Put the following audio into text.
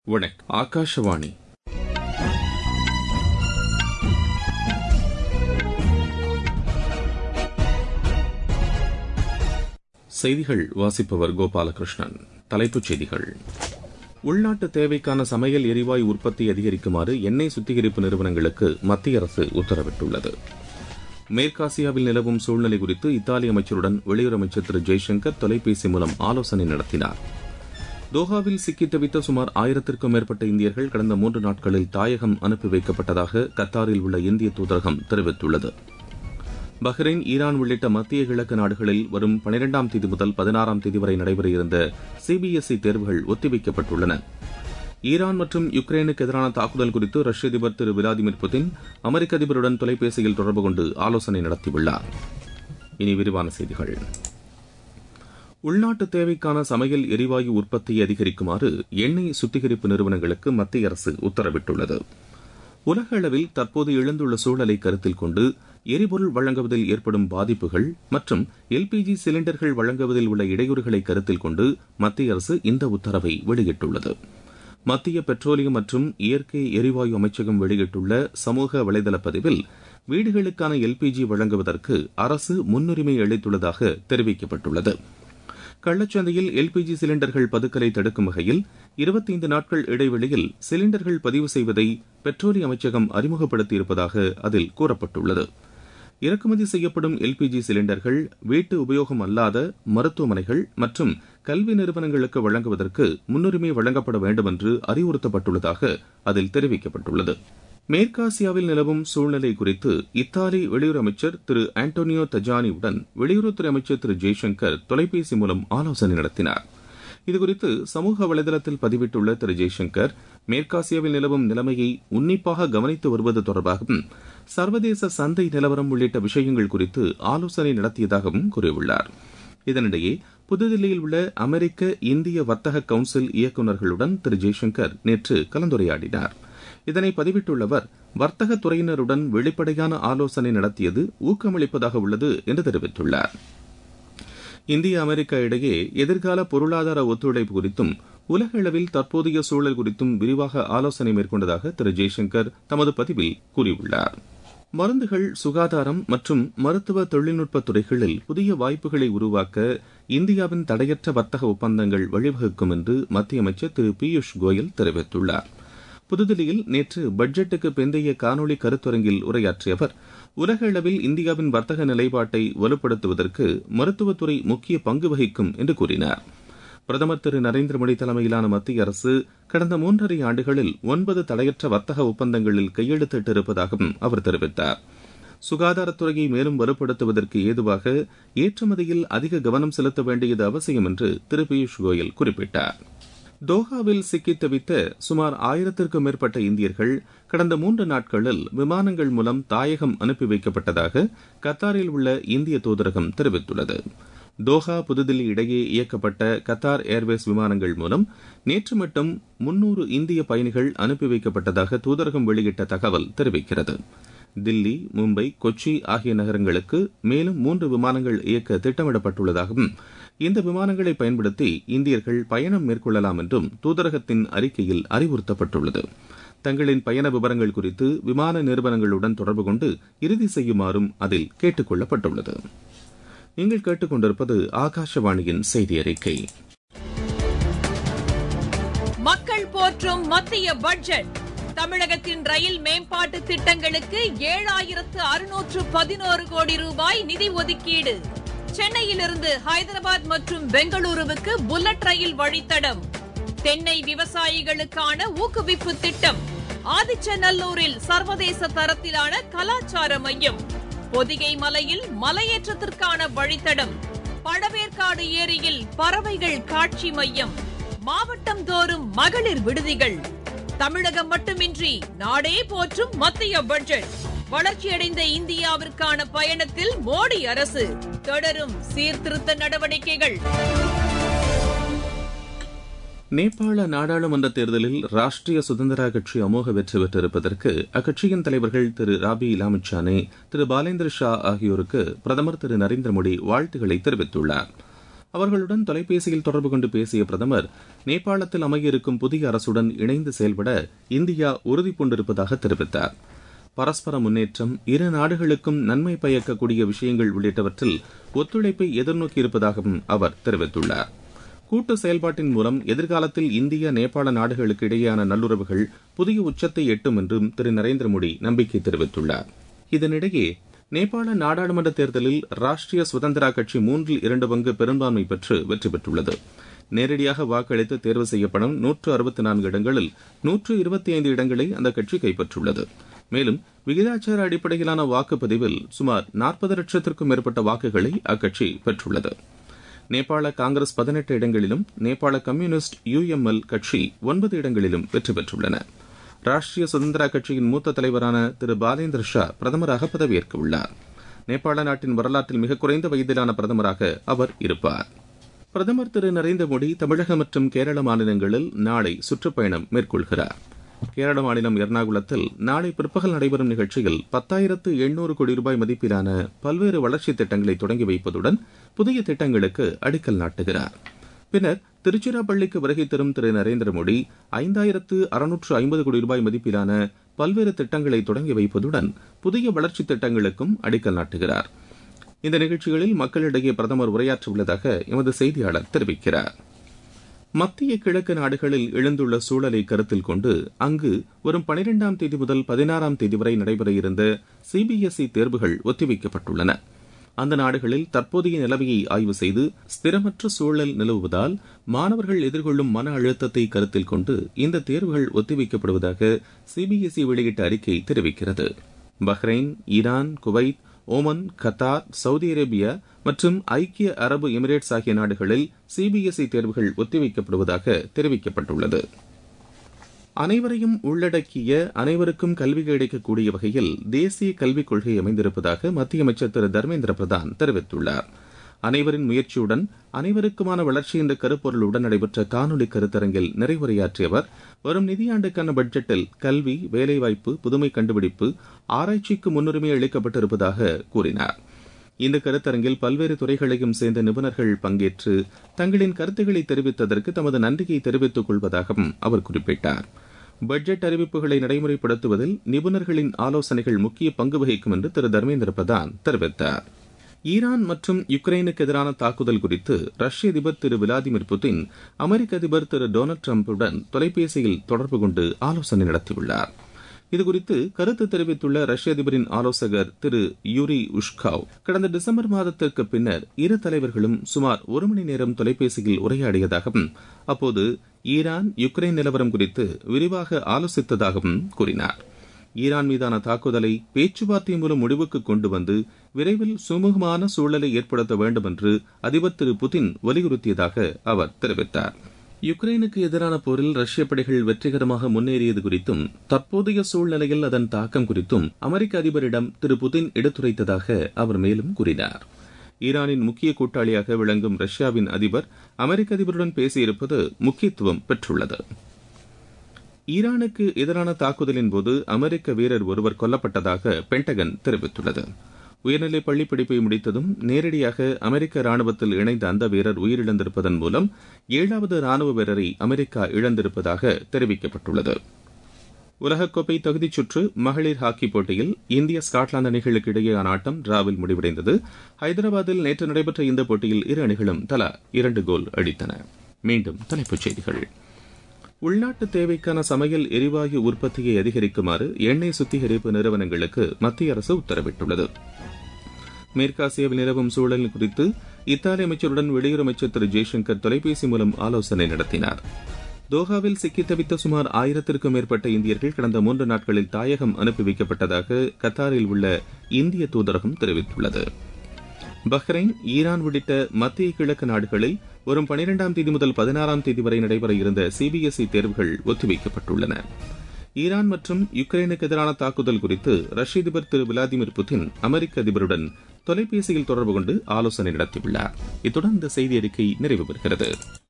வணக்கம் ஆகாஷவாணி செய்திகள் வாசிப்பவர் கோபாலகிருஷ்ணன் தலைப்புச் செய்திகள் உள்நாட்டு தேவைக்கான சமையல் எரிவாயு உற்பத்தி அதிகரிக்குமாறு எண்ணெய் சுத்திகரிப்பு நிறுவனங்களுக்கு மத்திய அரசு உத்தரவிட்டுள்ளது மேற்காசியாவில் நிலவும் சூழ்நிலை குறித்து இத்தாலி அமைச்சருடன் வெளியுறவு அமைச்சர் திரு ஜெய்சங்கர் தொலைபேசி மூலம் ஆலோசனை நடத்தினார் தோஹாவில் சிக்கி தவித்த சுமார் ஆயிரத்திற்கும் மேற்பட்ட இந்தியர்கள் கடந்த மூன்று நாட்களில் தாயகம் அனுப்பி வைக்கப்பட்டதாக கத்தாரில் உள்ள இந்திய தூதரகம் தெரிவித்துள்ளது பஹ்ரைன் ஈரான் உள்ளிட்ட மத்திய கிழக்கு நாடுகளில் வரும் பனிரெண்டாம் தேதி முதல் பதினாறாம் தேதி வரை நடைபெற இருந்த சிபிஎஸ்இ தேர்வுகள் ஒத்திவைக்கப்பட்டுள்ளன ஈரான் மற்றும் யுக்ரைனுக்கு எதிரான தாக்குதல் குறித்து ரஷ்ய அதிபர் திரு விளாடிமிர் புதின் அமெரிக்க அதிபருடன் தொலைபேசியில் தொடர்பு கொண்டு ஆலோசனை நடத்தியுள்ளார் இனி விரிவான செய்திகள் உள்நாட்டு தேவைக்கான சமையல் எரிவாயு உற்பத்தியை அதிகரிக்குமாறு எண்ணெய் சுத்திகரிப்பு நிறுவனங்களுக்கு மத்திய அரசு உத்தரவிட்டுள்ளது உலக அளவில் தற்போது எழுந்துள்ள சூழலை கருத்தில் கொண்டு எரிபொருள் வழங்குவதில் ஏற்படும் பாதிப்புகள் மற்றும் எல்பிஜி சிலிண்டர்கள் வழங்குவதில் உள்ள இடையூறுகளை கருத்தில் கொண்டு மத்திய அரசு இந்த உத்தரவை வெளியிட்டுள்ளது மத்திய பெட்ரோலியம் மற்றும் இயற்கை எரிவாயு அமைச்சகம் வெளியிட்டுள்ள சமூக வலைதள பதிவில் வீடுகளுக்கான எல்பிஜி வழங்குவதற்கு அரசு முன்னுரிமை அளித்துள்ளதாக தெரிவிக்கப்பட்டுள்ளது கள்ளச்சந்தையில் எல்பிஜி சிலிண்டர்கள் பதுக்கலை தடுக்கும் வகையில் இருபத்தைந்து நாட்கள் இடைவெளியில் சிலிண்டர்கள் பதிவு செய்வதை பெட்ரோலிய அமைச்சகம் அறிமுகப்படுத்தியிருப்பதாக அதில் கூறப்பட்டுள்ளது இறக்குமதி செய்யப்படும் எல்பிஜி சிலிண்டர்கள் வீட்டு உபயோகம் அல்லாத மருத்துவமனைகள் மற்றும் கல்வி நிறுவனங்களுக்கு வழங்குவதற்கு முன்னுரிமை வழங்கப்பட வேண்டும் என்று அறிவுறுத்தப்பட்டுள்ளதாக அதில் தெரிவிக்கப்பட்டுள்ளது மேற்காசியாவில் நிலவும் சூழ்நிலை குறித்து இத்தாலி வெளியுறவு அமைச்சர் திரு ஆண்டோனியோ தஜானியுடன் வெளியுறவுத்துறை அமைச்சர் திரு ஜெய்சங்கர் தொலைபேசி மூலம் ஆலோசனை நடத்தினார் இதுகுறித்து சமூக வலைதளத்தில் பதிவிட்டுள்ள திரு ஜெய்சங்கர் மேற்காசியாவில் நிலவும் நிலைமையை உன்னிப்பாக கவனித்து வருவது தொடர்பாகவும் சர்வதேச சந்தை நிலவரம் உள்ளிட்ட விஷயங்கள் குறித்து ஆலோசனை நடத்தியதாகவும் கூறியுள்ளார் இதனிடையே புதுதில்லியில் உள்ள அமெரிக்க இந்திய வர்த்தக கவுன்சில் இயக்குநர்களுடன் திரு ஜெய்சங்கர் நேற்று கலந்துரையாடினார் இதனை பதிவிட்டுள்ள வர்த்தக துறையினருடன் வெளிப்படையான ஆலோசனை நடத்தியது ஊக்கமளிப்பதாக உள்ளது என்று தெரிவித்துள்ளார் இந்திய அமெரிக்கா இடையே எதிர்கால பொருளாதார ஒத்துழைப்பு குறித்தும் உலக அளவில் தற்போதைய சூழல் குறித்தும் விரிவாக ஆலோசனை மேற்கொண்டதாக திரு ஜெய்சங்கர் தமது பதிவில் கூறியுள்ளார் மருந்துகள் சுகாதாரம் மற்றும் மருத்துவ தொழில்நுட்ப துறைகளில் புதிய வாய்ப்புகளை உருவாக்க இந்தியாவின் தடையற்ற வர்த்தக ஒப்பந்தங்கள் வழிவகுக்கும் என்று மத்திய அமைச்சர் திரு பியூஷ் கோயல் தெரிவித்துள்ளார் புதுதில்லியில் நேற்று பட்ஜெட்டுக்கு பிந்தைய காணொலி கருத்தரங்கில் உரையாற்றிய அவர் உலக அளவில் இந்தியாவின் வர்த்தக நிலைப்பாட்டை வலுப்படுத்துவதற்கு மருத்துவத்துறை முக்கிய பங்கு வகிக்கும் என்று கூறினார் பிரதமர் திரு நரேந்திர மோடி தலைமையிலான மத்திய அரசு கடந்த மூன்றரை ஆண்டுகளில் ஒன்பது தடையற்ற வர்த்தக ஒப்பந்தங்களில் கையெழுத்திட்டிருப்பதாகவும் அவர் தெரிவித்தார் சுகாதாரத்துறையை மேலும் வலுப்படுத்துவதற்கு ஏதுவாக ஏற்றுமதியில் அதிக கவனம் செலுத்த வேண்டியது அவசியம் என்று திரு பியூஷ் கோயல் குறிப்பிட்டார் தோஹாவில் சிக்கி தவித்த சுமார் ஆயிரத்திற்கும் மேற்பட்ட இந்தியர்கள் கடந்த மூன்று நாட்களில் விமானங்கள் மூலம் தாயகம் அனுப்பி வைக்கப்பட்டதாக கத்தாரில் உள்ள இந்திய தூதரகம் தெரிவித்துள்ளது தோஹா புதுதில்லி இடையே இயக்கப்பட்ட கத்தார் ஏர்வேஸ் விமானங்கள் மூலம் நேற்று மட்டும் முன்னூறு இந்திய பயணிகள் அனுப்பி வைக்கப்பட்டதாக தூதரகம் வெளியிட்ட தகவல் தெரிவிக்கிறது தில்லி மும்பை கொச்சி ஆகிய நகரங்களுக்கு மேலும் மூன்று விமானங்கள் இயக்க திட்டமிடப்பட்டுள்ளதாகவும் இந்த விமானங்களை பயன்படுத்தி இந்தியர்கள் பயணம் மேற்கொள்ளலாம் என்றும் தூதரகத்தின் அறிக்கையில் அறிவுறுத்தப்பட்டுள்ளது தங்களின் பயண விவரங்கள் குறித்து விமான நிறுவனங்களுடன் தொடர்பு கொண்டு இறுதி செய்யுமாறும் அதில் கேட்டுக் கொள்ளப்பட்டுள்ளது நீங்கள் கேட்டுக்கொண்டிருப்பது ஆகாஷவாணியின் செய்தி அறிக்கை மக்கள் போற்றும் மத்திய பட்ஜெட் தமிழகத்தின் ரயில் மேம்பாட்டு திட்டங்களுக்கு ஏழாயிரத்து அறுநூற்று பதினோரு கோடி ரூபாய் நிதி ஒதுக்கீடு சென்னையிலிருந்து ஹைதராபாத் மற்றும் பெங்களூருவுக்கு புல்லட் ரயில் வழித்தடம் தென்னை விவசாயிகளுக்கான ஊக்குவிப்பு திட்டம் ஆதிச்சநல்லூரில் சர்வதேச தரத்திலான கலாச்சார மையம் பொதிகை மலையில் மலையேற்றத்திற்கான வழித்தடம் பழவேற்காடு ஏரியில் பறவைகள் காட்சி மையம் மாவட்டம் தோறும் மகளிர் விடுதிகள் தமிழகம் மட்டுமின்றி நாடே போற்றும் மத்திய பட்ஜெட் வளர்ச்சியடைந்த இந்தியாவிற்கான பயணத்தில் மோடி அரசு தொடரும் சீர்திருத்த நடவடிக்கைகள் நேபாள நாடாளுமன்ற தேர்தலில் ராஷ்டிரிய சுதந்திரா கட்சி அமோக வெற்றி பெற்றிருப்பதற்கு அக்கட்சியின் தலைவர்கள் திரு ராபி இலாமிச்சானே திரு பாலேந்திர ஷா ஆகியோருக்கு பிரதமர் திரு நரேந்திர மோடி வாழ்த்துக்களை தெரிவித்துள்ளார் அவர்களுடன் தொலைபேசியில் தொடர்பு கொண்டு பேசிய பிரதமர் நேபாளத்தில் அமைய புதிய அரசுடன் இணைந்து செயல்பட இந்தியா உறுதி பூண்டிருப்பதாக தெரிவித்தார் பரஸ்பர முன்னேற்றம் இரு நாடுகளுக்கும் நன்மை பயக்கக்கூடிய விஷயங்கள் உள்ளிட்டவற்றில் ஒத்துழைப்பை எதிர்நோக்கியிருப்பதாகவும் அவர் தெரிவித்துள்ளார் கூட்டு செயல்பாட்டின் மூலம் எதிர்காலத்தில் இந்திய நேபாள நாடுகளுக்கு இடையேயான நல்லுறவுகள் புதிய உச்சத்தை எட்டும் என்றும் திரு நரேந்திர மோடி நம்பிக்கை தெரிவித்துள்ளார் இதனிடையே நேபாள நாடாளுமன்ற தேர்தலில் ராஷ்டிரிய சுதந்திரா கட்சி மூன்றில் இரண்டு பங்கு பெரும்பான்மை பெற்று வெற்றி பெற்றுள்ளது நேரடியாக வாக்களித்து தேர்வு செய்யப்படும் நூற்று அறுபத்தி நான்கு இடங்களில் நூற்று இருபத்தி ஐந்து இடங்களை அந்த கட்சி கைப்பற்றுள்ளது மேலும் விகிதாச்சார அடிப்படையிலான வாக்குப்பதிவில் சுமார் நாற்பது லட்சத்திற்கும் மேற்பட்ட வாக்குகளை அக்கட்சி பெற்றுள்ளது நேபாள காங்கிரஸ் பதினெட்டு இடங்களிலும் நேபாள கம்யூனிஸ்ட் யுஎம்எல் கட்சி ஒன்பது இடங்களிலும் வெற்றி பெற்றுள்ளன ராஷ்டிரிய சுதந்திரா கட்சியின் மூத்த தலைவரான திரு பாலேந்திர ஷா பிரதமராக பதவியேற்க உள்ளார் நேபாள நாட்டின் வரலாற்றில் மிக குறைந்த வயதிலான பிரதமராக அவர் இருப்பார் பிரதமர் திரு நரேந்திர மோடி தமிழகம் மற்றும் கேரள மாநிலங்களில் நாளை சுற்றுப்பயணம் மேற்கொள்கிறார் கேரள மாநிலம் எர்ணாகுளத்தில் நாளை பிற்பகல் நடைபெறும் நிகழ்ச்சியில் பத்தாயிரத்து எண்ணூறு கோடி ரூபாய் மதிப்பிலான பல்வேறு வளர்ச்சித் திட்டங்களை தொடங்கி வைப்பதுடன் புதிய திட்டங்களுக்கு அடிக்கல் நாட்டுகிறார் பின்னர் திருச்சிராப்பள்ளிக்கு வருகை தரும் திரு நரேந்திர மோடி ஐந்தாயிரத்து அறுநூற்று ஐம்பது கோடி ரூபாய் மதிப்பிலான பல்வேறு திட்டங்களை தொடங்கி வைப்பதுடன் புதிய வளர்ச்சித் திட்டங்களுக்கும் அடிக்கல் நாட்டுகிறார் இந்த நிகழ்ச்சிகளில் மக்களிடையே பிரதமர் உரையாற்ற உள்ளதாக எமது செய்தியாளர் தெரிவிக்கிறார் மத்திய கிழக்கு நாடுகளில் எழுந்துள்ள சூழலை கருத்தில் கொண்டு அங்கு வரும் பனிரெண்டாம் தேதி முதல் பதினாறாம் தேதி வரை நடைபெற இருந்த சிபிஎஸ்இ தேர்வுகள் ஒத்திவைக்கப்பட்டுள்ளன அந்த நாடுகளில் தற்போதைய நிலைமையை ஆய்வு செய்து ஸ்திரமற்ற சூழல் நிலவுவதால் மாணவர்கள் எதிர்கொள்ளும் மன அழுத்தத்தை கருத்தில் கொண்டு இந்த தேர்வுகள் ஒத்திவைக்கப்படுவதாக சிபிஎஸ்இ வெளியிட்ட அறிக்கை தெரிவிக்கிறது Bahrain Iran Kuwait Oman Qatar Saudi Arabia மற்றும் ஐக்கிய அரபு எமிரேட்ஸ் ஆகிய நாடுகளில் சிபிஎஸ்இ தேர்வுகள் ஒத்திவைக்கப்படுவதாக தெரிவிக்கப்பட்டுள்ளது அனைவரையும் உள்ளடக்கிய அனைவருக்கும் கல்வி கிடைக்கக்கூடிய வகையில் தேசிய கல்விக் கொள்கை அமைந்திருப்பதாக மத்திய அமைச்சர் திரு தர்மேந்திர பிரதான் தெரிவித்துள்ளார் அனைவரின் முயற்சியுடன் அனைவருக்குமான வளர்ச்சி என்ற கருப்பொருளுடன் நடைபெற்ற காணொலி கருத்தரங்கில் நிறைவுரையாற்றிய அவர் வரும் நிதியாண்டுக்கான பட்ஜெட்டில் கல்வி வேலைவாய்ப்பு புதுமை கண்டுபிடிப்பு ஆராய்ச்சிக்கு முன்னுரிமை அளிக்கப்பட்டிருப்பதாக கூறினார் இந்த கருத்தரங்கில் பல்வேறு துறைகளையும் சேர்ந்த நிபுணர்கள் பங்கேற்று தங்களின் கருத்துக்களை தெரிவித்ததற்கு தமது நன்றியை தெரிவித்துக் கொள்வதாகவும் அவர் குறிப்பிட்டார் பட்ஜெட் அறிவிப்புகளை நடைமுறைப்படுத்துவதில் நிபுணர்களின் ஆலோசனைகள் முக்கிய பங்கு வகிக்கும் என்று திரு தர்மேந்திர பிரதான் தெரிவித்தார் ஈரான் மற்றும் யுக்ரைனுக்கு எதிரான தாக்குதல் குறித்து ரஷ்ய அதிபர் திரு விளாடிமிர் புட்டின் அமெரிக்க அதிபர் திரு டொனால்டு டிரம்புடன் தொலைபேசியில் தொடர்பு கொண்டு ஆலோசனை நடத்தியுள்ளார் இதுகுறித்து கருத்து தெரிவித்துள்ள ரஷ்ய அதிபரின் ஆலோசகர் திரு யூரி உஷ்காவ் கடந்த டிசம்பர் மாதத்திற்கு பின்னர் இரு தலைவர்களும் சுமார் ஒரு மணி நேரம் தொலைபேசியில் உரையாடியதாகவும் அப்போது ஈரான் யுக்ரைன் நிலவரம் குறித்து விரிவாக ஆலோசித்ததாகவும் கூறினார் ஈரான் மீதான தாக்குதலை பேச்சுவார்த்தை மூலம் முடிவுக்கு கொண்டு வந்து விரைவில் சுமூகமான சூழலை ஏற்படுத்த வேண்டும் என்று அதிபர் திரு புதின் வலியுறுத்தியதாக அவர் தெரிவித்தார் யுக்ரைனுக்கு எதிரான போரில் ரஷ்ய படைகள் வெற்றிகரமாக முன்னேறியது குறித்தும் தற்போதைய சூழ்நிலையில் அதன் தாக்கம் குறித்தும் அமெரிக்க அதிபரிடம் திரு புதின் எடுத்துரைத்ததாக அவர் மேலும் கூறினார் ஈரானின் முக்கிய கூட்டாளியாக விளங்கும் ரஷ்யாவின் அதிபர் அமெரிக்க அதிபருடன் பேசியிருப்பது முக்கியத்துவம் பெற்றுள்ளது ஈரானுக்கு எதிரான தாக்குதலின் போது அமெரிக்க வீரர் ஒருவர் கொல்லப்பட்டதாக பென்டகன் தெரிவித்துள்ளது உயர்நிலை பள்ளி படிப்பை முடித்ததும் நேரடியாக அமெரிக்க ராணுவத்தில் இணைந்த அந்த வீரர் உயிரிழந்திருப்பதன் மூலம் ஏழாவது ராணுவ வீரரை அமெரிக்கா இழந்திருப்பதாக தெரிவிக்கப்பட்டுள்ளது உலகக்கோப்பை தகுதிச் சுற்று மகளிர் ஹாக்கி போட்டியில் இந்திய ஸ்காட்லாந்து அணிகளுக்கு இடையேயான ஆட்டம் டிராவில் முடிவடைந்தது ஹைதராபாத்தில் நேற்று நடைபெற்ற இந்த போட்டியில் இரு அணிகளும் தலா இரண்டு கோல் அடித்தன மீண்டும் தலைப்புச் செய்திகள் உள்நாட்டு தேவைக்கான சமையல் எரிவாயு உற்பத்தியை அதிகரிக்குமாறு எண்ணெய் சுத்திகரிப்பு நிறுவனங்களுக்கு மத்திய அரசு உத்தரவிட்டுள்ளது மேற்காசியாவில் நிலவும் சூழல் குறித்து இத்தாலி அமைச்சருடன் வெளியுறவு அமைச்சர் திரு ஜெய்சங்கர் தொலைபேசி மூலம் ஆலோசனை நடத்தினார் தோஹாவில் சிக்கி தவித்த சுமார் ஆயிரத்திற்கும் மேற்பட்ட இந்தியர்கள் கடந்த மூன்று நாட்களில் தாயகம் அனுப்பி வைக்கப்பட்டதாக கத்தாரில் உள்ள இந்திய தூதரகம் தெரிவித்துள்ளது பஹ்ரைன் ஈரான் உள்ளிட்ட மத்திய கிழக்கு நாடுகளில் வரும் பனிரெண்டாம் தேதி முதல் பதினாறாம் தேதி வரை நடைபெற இருந்த சிபிஎஸ்இ தேர்வுகள் ஒத்திவைக்கப்பட்டுள்ளன ஈரான் மற்றும் யுக்ரைனுக்கு எதிரான தாக்குதல் குறித்து ரஷ்ய அதிபர் திரு விளாடிமிர் புதின் அமெரிக்க அதிபருடன் தொலைபேசியில் தொடர்பு கொண்டு ஆலோசனை நடத்தியுள்ளார் இத்துடன் இந்த செய்தி அறிக்கை நிறைவு பெறுகிறது